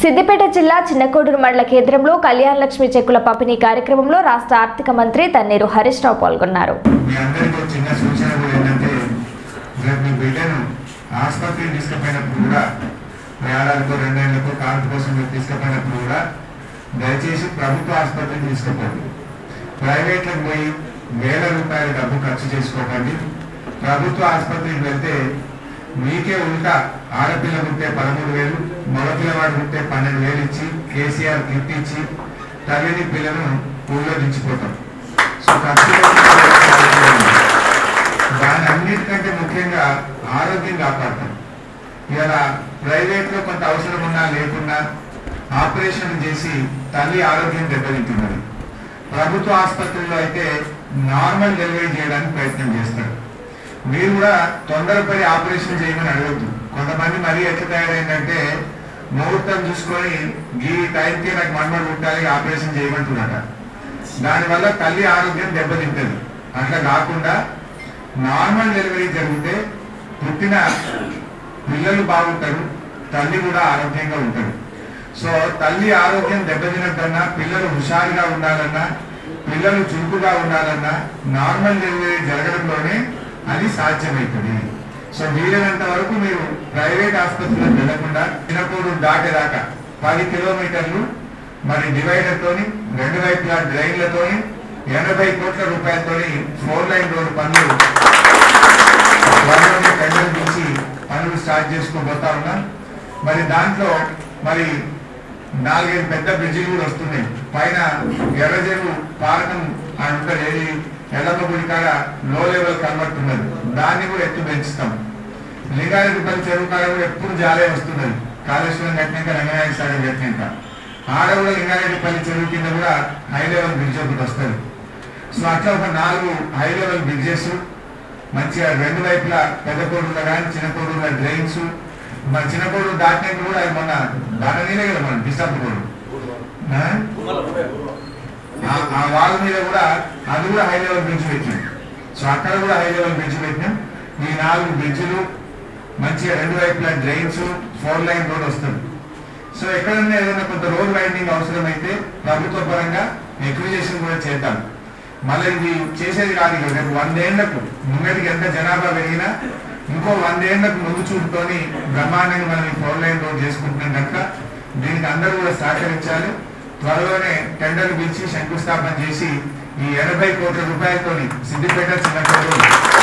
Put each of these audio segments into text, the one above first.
సిద్దిపేట జిల్లా చిన్నకోడూరు మండల కేంద్రంలో కళ్యాణ లక్ష్మి చెక్కుల పంపిణీ కార్యక్రమంలో రాష్ట్ర ఆర్థిక మంత్రి తన్నీరు హరీష్ రావు పాల్గొన్నారు మీ అందరికీ ఒక చిన్న సూచన కూడా ఏంటంటే రేపు మీ బిడ్డను ఆసుపత్రికి తీసుకుపోయినప్పుడు కూడా మీ ఏడాదికో రెండేళ్లకో కాంతి కోసం మీరు తీసుకుపోయినప్పుడు కూడా దయచేసి ప్రభుత్వ ఆసుపత్రికి తీసుకుపోండి ప్రైవేట్లకు పోయి వేల రూపాయల డబ్బు ఖర్చు చేసుకోకండి ప్రభుత్వ ఆసుపత్రికి వెళ్తే మీకే ఉల్టా ఆడపిల్ల పుట్టే పదమూడు వేలు మగపిల్లవాడు పుట్టే పన్నెండు వేలు ఇచ్చి కేసీఆర్ గిఫ్ట్ ఇచ్చి తల్లిని పిల్లను ఊళ్ళో దించిపోతాం సో ఖర్చు పెట్టిన దాని అన్నిటికంటే ముఖ్యంగా ఆరోగ్యం కాపాడతాం ఇలా ప్రైవేట్ లో కొంత అవసరం ఉన్నా లేకున్నా ఆపరేషన్ చేసి తల్లి ఆరోగ్యం దెబ్బతింటున్నది ప్రభుత్వ ఆసుపత్రుల్లో అయితే నార్మల్ డెలివరీ చేయడానికి ప్రయత్నం చేస్తారు మీరు కూడా తొందరపడి ఆపరేషన్ చేయమని అడగద్దు కొంతమంది మరీ ఎట్లా తయారైందంటే ముహూర్తం చూసుకొని ఈ టైంకి నాకు మన్మడు పుట్టాలి ఆపరేషన్ చేయమంటున్నాట దానివల్ల తల్లి ఆరోగ్యం దెబ్బతింటది అట్లా కాకుండా నార్మల్ డెలివరీ జరిగితే పుట్టిన పిల్లలు బాగుంటారు తల్లి కూడా ఆరోగ్యంగా ఉంటారు సో తల్లి ఆరోగ్యం దెబ్బతినద్దన్నా పిల్లలు హుషారుగా ఉండాలన్నా పిల్లలు చురుకుగా ఉండాలన్నా నార్మల్ డెలివరీ జరగడంలోనే అది సాధ్యమవుతుంది సో వీలైనంత వరకు మీరు ప్రైవేట్ ఆసుపత్రులకు వెళ్లకుండా చిన్నపూడు దాటేదాకా పది కిలోమీటర్లు మరి డివైడర్ తోని రెండు వైపులా డ్రైన్లతోని ఎనభై కోట్ల రూపాయలతోని ఫోర్ లైన్ రోడ్డు పనులు త్వరలోనే టెండర్ పిలిచి పనులు స్టార్ట్ చేసుకోబోతా ఉన్నాం మరి దాంట్లో మరి నాలుగైదు పెద్ద బ్రిడ్జిలు కూడా వస్తున్నాయి పైన ఎర్రజేరు పారకం అని ఉంటుంది ఏది ఎల్లమ్మ గుడి కాడ లో లెవెల్ కన్వర్ట్ ఉన్నది దాన్ని కూడా ఎత్తు పెంచుతాం లింగారెడ్డిపల్లి చెరువు కాడ కూడా ఎప్పుడు జాలే వస్తున్నది కాళేశ్వరం కట్టినాక రంగనాయక సాగర్ కట్టినాక ఆడ కూడా లింగారెడ్డిపల్లి చెరువు కింద కూడా హై లెవెల్ బ్రిడ్జ్ ఒకటి వస్తుంది సో అట్లా ఒక నాలుగు హై లెవెల్ బ్రిడ్జెస్ మంచిగా రెండు వైపులా పెద్ద కోడులో కానీ చిన్న కోడులో డ్రైన్స్ మన చిన్న కోడు దాటినప్పుడు కూడా అది మొన్న దాటనీలే కదా మనం డిస్టర్బ్ కోడు ఆ? ఆ- ఆ వాళ్ళ మీద కూడా అది కూడా హై లెవెల్ బ్రిడ్జ్ పెట్టినాం సో అక్కడ కూడా హై లెవెల్ బ్రిడ్జ్ పెట్టినాం ఈ నాలుగు బ్రిడ్జ్లు మంచిగా రెండు వైపులా డ్రైన్స్ ఫోర్ లైన్ రోడ్ వస్తుంది సో ఎక్కడన్నా ఏదైనా కొంత రోడ్ వైండింగ్ అవసరమైతే ప్రభుత్వ పరంగా ఎక్విజేషన్ కూడా చేద్దాం మళ్ళీ ఇది చేసేది కాదు ఇక రేపు వందేళ్లకు ముంగటికి ఎంత జనాభా పెరిగినా ఇంకో వందేళ్లకు ముందు చూపుతోని బ్రహ్మాండంగా మనం ఈ ఫోర్ లైన్ రోడ్ చేసుకుంటున్నాం కనుక దీనికి అందరూ కూడా సహకరించాలి త్వరలోనే టెండర్ పిలిచి శంకుస్థాపన చేసి ఈ ఎనభై కోట్ల రూపాయలతోని సిద్దిపేట చిన్నకోడు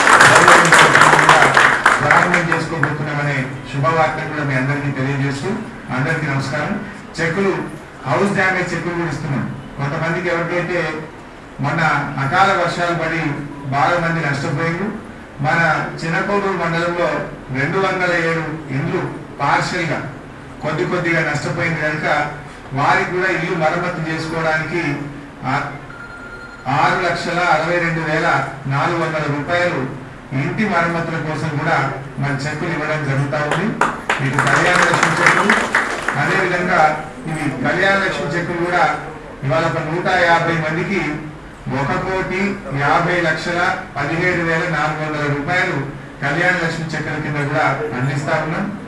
ప్రారంభం చేసుకోబోతున్నామనే శుభవార్తను కూడా మీ అందరికీ తెలియజేస్తూ అందరికీ నమస్కారం చెక్కులు హౌస్ డ్యామేజ్ చెక్కులు కూడా ఇస్తున్నాం కొంతమందికి ఎవరికైతే మొన్న అకాల వర్షాలు పడి బాగా మంది నష్టపోయారు మన చిన్నకోడూరు మండలంలో రెండు వందల ఏడు ఇండ్లు పార్షల్ గా కొద్ది కొద్దిగా నష్టపోయింది కనుక వారికి కూడా ఇల్లు మరమ్మతు చేసుకోవడానికి ఆ- ఆరు లక్షల అరవై రెండు వేల నాలుగు వందల రూపాయలు ఇంటి మరమ్మతుల కోసం కూడా మన చెక్కులు ఇవ్వడం జరుగుతూ ఉంది మీకు కళ్యాణ లక్ష్మి చెక్కులు అదేవిధంగా ఇవి కళ్యాణ లక్ష్మి చెక్కులు కూడా ఇవాళ ఒక నూట యాభై మందికి ఒక కోటి యాభై లక్షల పదిహేడు వేల నాలుగు వందల రూపాయలు కళ్యాణ లక్ష్మి చెక్కుల కింద కూడా అందిస్తా ఉన్నాం